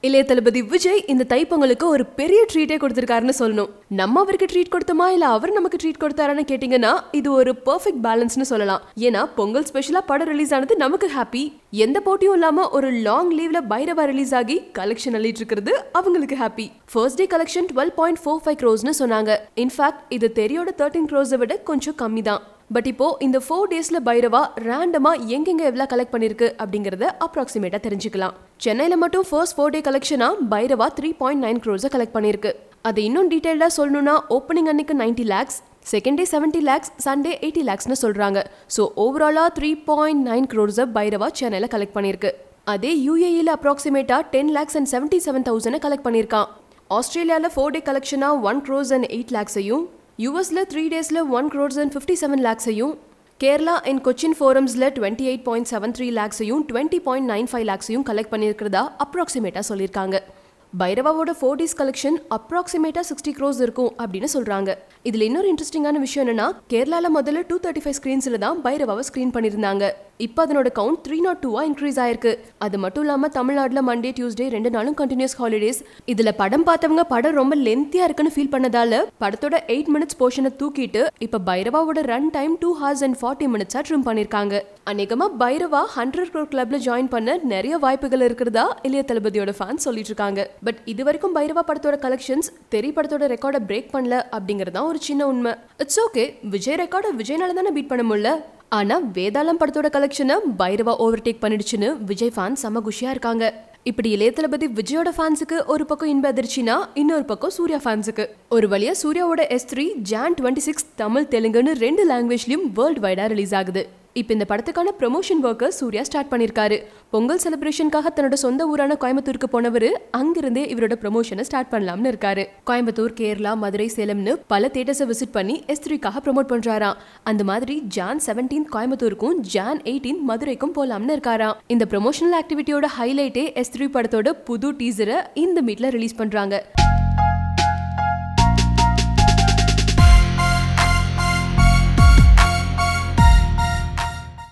இளைய தளபதி விஜய் இந்த தைப்பொங்கலுக்கு ஒரு பெரிய ட்ரீட்டே கொடுத்திருக்காருன்னு சொல்லணும் நம்ம அவருக்கு ட்ரீட் கொடுத்தோமா இல்ல அவர் நமக்கு ட்ரீட் கொடுத்தாரான்னு கேட்டீங்கன்னா இது ஒரு பெர்ஃபெக்ட் பேலன்ஸ்னு சொல்லலாம் ஏன்னா பொங்கல் ஸ்பெஷலா படம் ரிலீஸ் ஆனது நமக்கு ஹாப்பி எந்த போட்டியும் இல்லாம ஒரு லாங் லீவ்ல பைரவா ரிலீஸ் ஆகி கலெக்ஷன் அள்ளிட்டு இருக்கிறது அவங்களுக்கு happy first day collection twelve point four five க்ரோஸ்னு சொன்னாங்க இன்ஃபேக்ட் இது தெரியோட தேர்ட்டின் க்ரோஸை விட கொஞ்சம் கம்மி தான் பட் இப்போ இந்த ஃபோர் டேஸ்ல பைரவா ரேண்டமா எங்கெங்க எவ்வளவு கலெக்ட் பண்ணிருக்கு அப்படிங்கறத அப்ராக்சிமேட்டா தெரிஞ்சுக்கலாம் சென்னையில மட்டும் ஃபர்ஸ்ட் ஃபோர் டே கலெக்ஷனா பைரவா த்ரீ பாயிண்ட் நைன் க்ரோஸை கலெக்ட் பண்ணிருக்கு அது இன்னும் டீடைல்டா சொல்லணும்னா ஓப்பனிங் அன்னைக்கு ninety lakhs second day seventy lakhs Sunday eighty லேக்ஸ்னு சொல்றாங்க ஸோ ஓவராலா த்ரீ பாயிண்ட் நைன் க்ரோஸை பைரவா சென்னையில கலெக்ட் பண்ணிருக்கு அதே யூஏஇல அப்ராக்சிமேட்டா ten lakhs and seventy seven thousand collect பண்ணியிருக்கான் ஆஸ்திரேலியாவில் ஃபோர் டே கலெக்ஷனா ஒன் க்ரோஸ் அண்ட் எயிட் லேக்ஸையும் யூஎஸ்ல த்ரீ டேஸில் one crores and fifty seven லேக்ஸையும் Kerala and Cochin ஃபோரம்ஸில் twenty eight point seven three லேக்ஸையும் டுவெண்ட்டி பாயிண்ட் நைன் ஃபைவ் லேக்ஸையும் கலெக்ட் பண்ணியிருக்கிறதா அப்ராக்சிமேட்டாக சொல்லியிருக்காங்க பைரவாவோட ஃபோர் டேஸ் கலெக்ஷன் அப்ராக்சிமேட்டா சிக்ஸ்டி க்ரோஸ் இருக்கும் அப்படின்னு சொல்றாங்க இதுல இன்னொரு இன்ட்ரெஸ்டிங்கான விஷயம் என்னன்னா கேரளால முதல்ல டூ தேர்ட்டி ஃபைவ் ஸ்கிரீன்ஸ்ல தான் பைரவாவை ஸ்கிரீன் பண்ணியிருந்தாங்க இப்போ அதனோட கவுண்ட் த்ரீ நாட் டூவா இன்க்ரீஸ் ஆயிருக்கு அது மட்டும் இல்லாம தமிழ்நாட்டுல மண்டே டியூஸ்டே ரெண்டு நாளும் கண்டினியூஸ் ஹாலிடேஸ் இதுல படம் பார்த்தவங்க படம் ரொம்ப லென்த்தியா இருக்குன்னு ஃபீல் பண்ணதால படத்தோட எயிட் மினிட்ஸ் போர்ஷனை தூக்கிட்டு இப்ப பைரவாவோட run time two hours and forty மினிட்ஸா ட்ரிம் பண்ணிருக்காங்க அநேகமா பைரவா ஹண்ட்ரட் க்ரோர் கிளப்ல ஜாயின் பண்ண நிறைய வாய்ப்புகள் இருக்கிறதா இளைய தளபதியோட ஃபேன்ஸ் சொல்லிட்டு இருக்காங்க பட் இது வரைக்கும் பைரவா படத்தோட கலெக்ஷன்ஸ் தெரி படத்தோட ரெக்கார்டை பிரேக் பண்ணல அப்படிங்கறதா ஒரு சின்ன உண்மை இட்ஸ் ஓகே விஜய் ரெக்கார்டை விஜய்னால தானே பீட் பண்ண முடியல ஆனா வேதாளம் படத்தோட கலெக்ஷனை பைரவா ஓவர்டேக் பண்ணிடுச்சுன்னு விஜய் ஃபேன்ஸ் செம குஷியா இருக்காங்க இப்படி இளைய தளபதி விஜயோட ஃபேன்ஸுக்கு ஒரு பக்கம் இன்ப அதிர்ச்சினா இன்னொரு பக்கம் சூர்யா ஃபேன்ஸுக்கு ஒரு வழியா சூர்யாவோட S three Jan twenty six Tamil தெலுங்குன்னு ரெண்டு லாங்குவேஜ்லயும் வேர்ல்டு வைடா ரிலீஸ் ஆகுது இப்போ இந்த படத்துக்கான ப்ரமோஷன் ஒர்க்கை சூர்யா ஸ்டார்ட் பண்ணியிருக்காரு பொங்கல் செலிப்ரேஷனுக்காக தன்னோட சொந்த ஊரான கோயம்புத்தூருக்கு போனவர் அங்கிருந்தே இவரோட ப்ரமோஷனை ஸ்டார்ட் பண்ணலாம்னு இருக்காரு கோயம்புத்தூர் கேரளா மதுரை சேலம்னு பல தேட்டர்ஸை விசிட் பண்ணி எஸ் த்ரீக்காக ப்ரமோட் பண்றாராம் அந்த மாதிரி ஜான் செவன்டீன் கோயம்புத்தூருக்கும் ஜான் எயிட்டீன் மதுரைக்கும் போலாம்னு இருக்காராம் இந்த ப்ரமோஷனல் ஆக்டிவிட்டியோட ஹைலைட்டே எஸ் த்ரீ படத்தோட புது டீசரை இந்த மீட்ல ரிலீஸ் பண்றாங்க